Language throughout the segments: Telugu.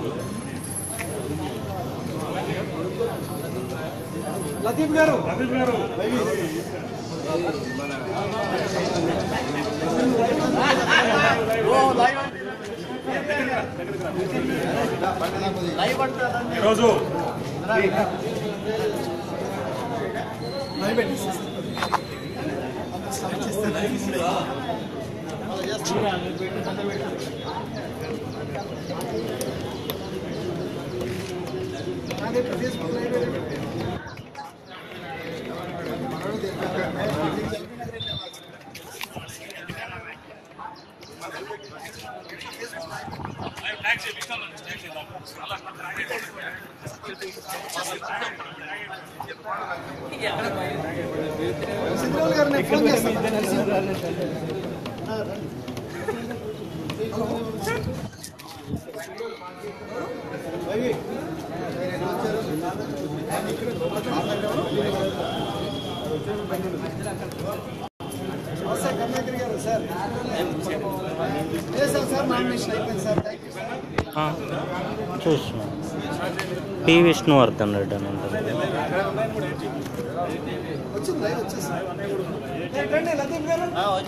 లతీఫ్ గారు ఈరోజు సింధురాల్ గారు నేను ఫోన్ చేస్తాను సార్ కర్ణాకర్ గారు సార్ చేశాం సార్ నామినేషన్ అయిపోయింది సార్ థ్యాంక్ యూ సార్ చూస్తున్నాం పి విష్ణువర్ధన్ రెడ్డి అని ఉంటుంది వచ్చింది లైవ్ వచ్చేసింది రండి లతీఫ్ గారు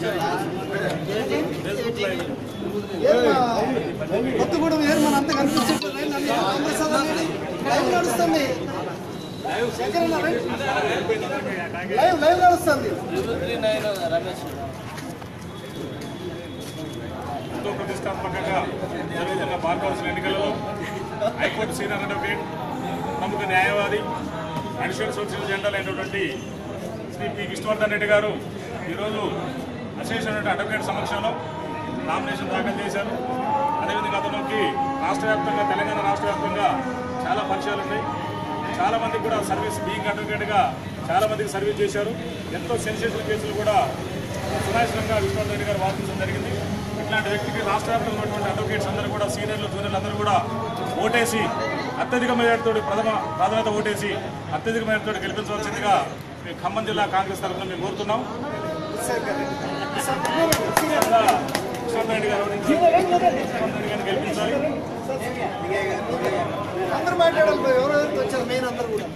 ఏమ్మా, కొత్తగూడెం ఏరు మన అంత కనిపించట్లేదు రండి, నన్ను కాంగ్రెస్ అవ్వాలి. లైవ్ నడుస్తుంది శంకర్ అన్న, రండి. లైవ్ లైవ్ నడుస్తుంది ఎంతో ప్రతిష్టాత్మకంగా జరుగుతున్న బార్ కౌన్సిల్ ఎన్నికలలో హైకోర్టు సీనియర్ అడ్వకేట్ ప్రముఖ న్యాయవాది అడిషనల్ సోషల్ జనరల్ అయినటువంటి శ్రీ పి విష్ణువర్ధన్ రెడ్డి గారు ఈరోజు అసోసియేషన్ అడ్వకేట్ సమక్షంలో నామినేషన్ దాఖలు చేశారు అదేవిధంగా అతనికి రాష్ట్ర వ్యాప్తంగా తెలంగాణ రాష్ట్ర వ్యాప్తంగా చాలా పరిచయాలు ఉన్నాయి చాలా మందికి కూడా సర్వీస్ బీయింగ్ అడ్వకేట్గా చాలా మందికి సర్వీస్ చేశారు ఎంతో సెన్సేషన్ కేసులు కూడా సునాయసంగా విశ్వనాథ్ రెడ్డి గారు వాదించడం జరిగింది ఇట్లాంటి వ్యక్తికి రాష్ట్ర వ్యాప్తంగా ఉన్నటువంటి అడ్వకేట్స్ అందరూ కూడా సీనియర్లు జూనియర్లు అందరూ కూడా ఓటేసి అత్యధిక మెజార్టీతో ప్రథమ ప్రాధాన్యత ఓటేసి అత్యధిక మెజార్టీతో గెలిపించవలసిందిగా మేము ఖమ్మం జిల్లా కాంగ్రెస్ తరఫున మేము కోరుతున్నాం విశ్వనాథ్ రెడ్డి గారు విశ్వనాథ్ రెడ్డి గారిని గెలిపించాలి అందరూ మాట్లాడాలి ఎవరెవరికి వచ్చారు మెయిన్ అందరూ కూడా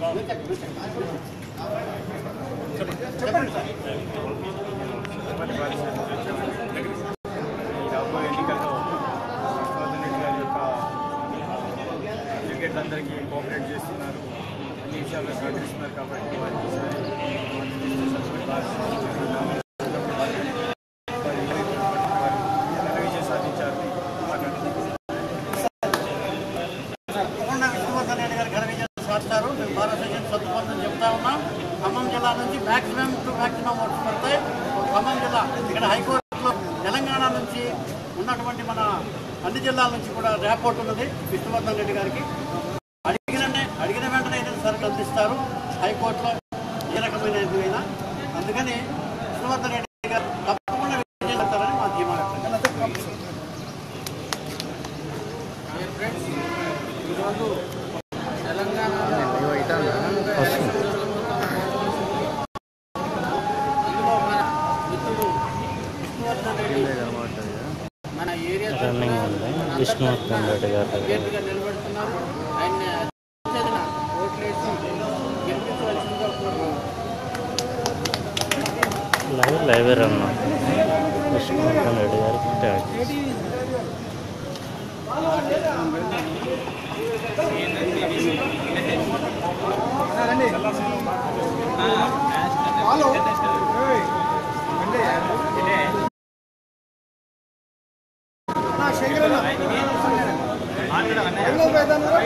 ఈ రాబోయే ఎన్నికల్లో విశ్వనాథన్ రెడ్డి గారి యొక్క అడ్వకేట్స్ అందరికీ కోఆపరేట్ చేస్తున్నారు అన్ని విషయాల్లో సహకరిస్తున్నారు కాబట్టి వారికి ఈసారి ఘన విజయం సాధించారు తప్పకుండా విష్ణువర్ధన్ రెడ్డి గారు ఘన విజయం సాధిస్తారు మేము భారత సైన్యం సొంతపందని చెప్తా ఉన్నాం ఖమ్మం జిల్లా నుంచి మ్యాక్సిమం టు మ్యాక్సిమం ఓట్స్ పడతాయి ఖమ్మం జిల్లా ఇక్కడ హైకోర్టులో తెలంగాణ నుంచి ఉన్నటువంటి మన అన్ని జిల్లాల నుంచి కూడా ర్యాపోర్ట్ ఉన్నది విష్ణువర్ధన్ రెడ్డి గారికి అడిగిన అడిగిన వెంటనే ఏదైనా సరుకు అందిస్తారు హైకోర్టులో ఏ రకమైన ఎదురైనా అందుకని విష్ణువర్ధన్ రెడ్డి గారు తప్పకుండా విజయం చేస్తారని మా ధీమా వ్యక్తం అందులో మన మిత్రుడు విష్ణువర్ధన్ రెడ్డి మన ఏరియా రన్నింగ్ ఉంది విష్ణువర్ధన్ రెడ్డి గారి దగ్గర అభ్యర్థిగా నిలబెడుతున్నారు ఆయన్ని అత్యధిక ఓట్లేసి గెలిపించవలసిందిగా కోరుతున్నాను live live run Vishnuvardhan Reddy గారికి ట్యాగ్ హలో నా శంకరన్న ఎన్నో వేదన్నారు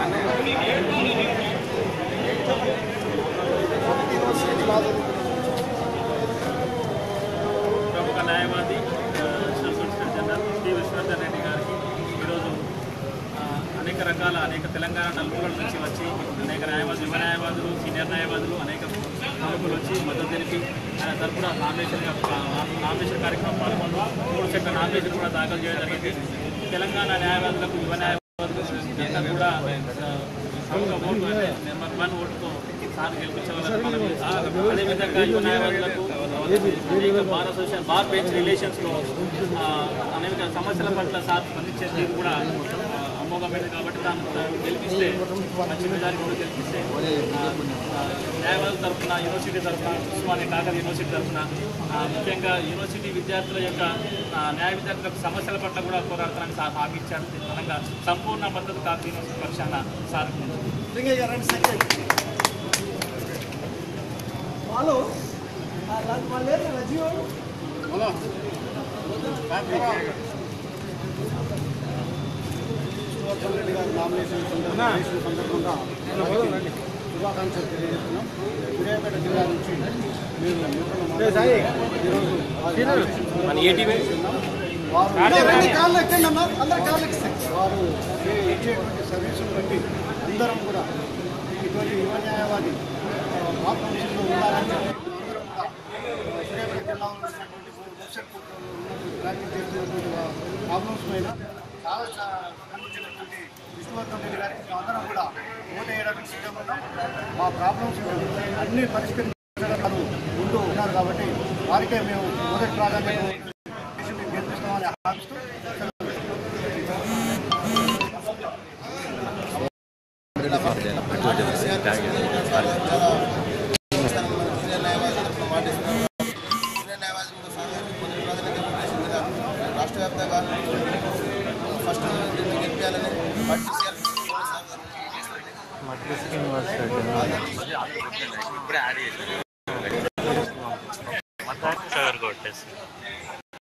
ప్రముఖ న్యాయవాది ఆ, solicitor general T Vishwanathan Reddy గారికి ఈరోజు ఆ, అనేక రకాల అనేక తెలంగాణ నలుగుల నుంచి వచ్చి అనేక న్యాయవాదులు యువ న్యాయవాదులు సీనియర్ న్యాయవాదులు అనేక ప్రముఖులు వచ్చి మద్దతు తెలిపి ఆయన తరఫున నామినేషన్గా నామినేషన్ కార్యక్రమం పాల్గొంటూ మూడు సెట్ల నామినేషన్ కూడా దాఖలు చేయడం జరిగింది తెలంగాణ న్యాయవాదులకు యువ న్యాయవాదులు అందరూ కూడా ఆ, ప్రముఖ ఓటు అంటే నెంబర్ వన్ ఓటుతో సార్ గెలిపించవాలని మనం అదేవిధంగా యువ న్యాయవాదులకు అనేక బార్ అసోసియేషన్ బార్ బెంచ్ రిలేషన్స్లో అనేక సమస్యల పట్ల సార్ స్పందించే తీరు కూడా ఆ, ఆమోదమైనది కాబట్టి దాన్ని గెలిపిస్తే మంచి మెజారిటీలో గెలిపిస్తే ఆ, ఆ, న్యాయవాదుల తరఫున యూనివర్సిటీ తరఫున ఉస్మానియా కాకర్ యూనివర్సిటీ తరఫున ఆ, ముఖ్యంగా యూనివర్సిటీ విద్యార్థుల యొక్క ఆ, న్యాయ విద్యార్థుల యొక్క సమస్యల పట్ల కూడా పోరాడటానికి సార్ హామీ ఇచ్చారు తెలంగాణ సంపూర్ణ మద్దతు కాకర్ యూనివర్సిటీ పక్షాన సార్ లింగయ్య రండి సెక్రటరీ వాళ్ళు ఆ, వాళ్ళు- వాళ్ళు లేరు కదా, జీవో बोलो बात करो విష్ణువర్ధన్ రెడ్డి గారి నామినేషన్ సందర్భంగా సందర్భంగా వారికి శుభాకాంక్షలు తెలియజేస్తున్నాం సూర్యాపేట జిల్లా నుంచి మేము నూతన ఈరోజు వారి నామినేషన్ సందర్భంగా వారు వారు చే- ఇచ్చేటువంటి సర్వీసులు బట్టి అందరం కూడా ఇటువంటి యువ న్యాయవాది ఆత్మవిషయంలో ఉండాలని చెప్పి అందరం కూడా సూర్యాపేట జిల్లాలో ఉన్నటువంటి భవిష్యత్ ఉన్నటువంటి ప్రాక్టీస్ చేస్తున్నటువంటి ప్రాబ్లమ్స్ పైన చాలా చా- కనిపించినటువంటి విష్ణువర్ధన్ రెడ్డి గారికి మేము అందరం కూడా ఓటు వేయడానికి సిద్ధంగా ఉన్నాం మా ప్రాబ్లమ్స్ అన్ని పరిష్కరించడం ముందు ఉన్నారు కాబట్టి వారికే మేము మొదటి ప్రాధాన్యత చేసి మేము గెలిపిస్తామని హామీస్తూ రాష్ట్ర వ్యాప్తంగా ఫస్ట్ గెలిపించాలని మద్రస్ యూనివర్సిటీ కవర్ కొట్టేసి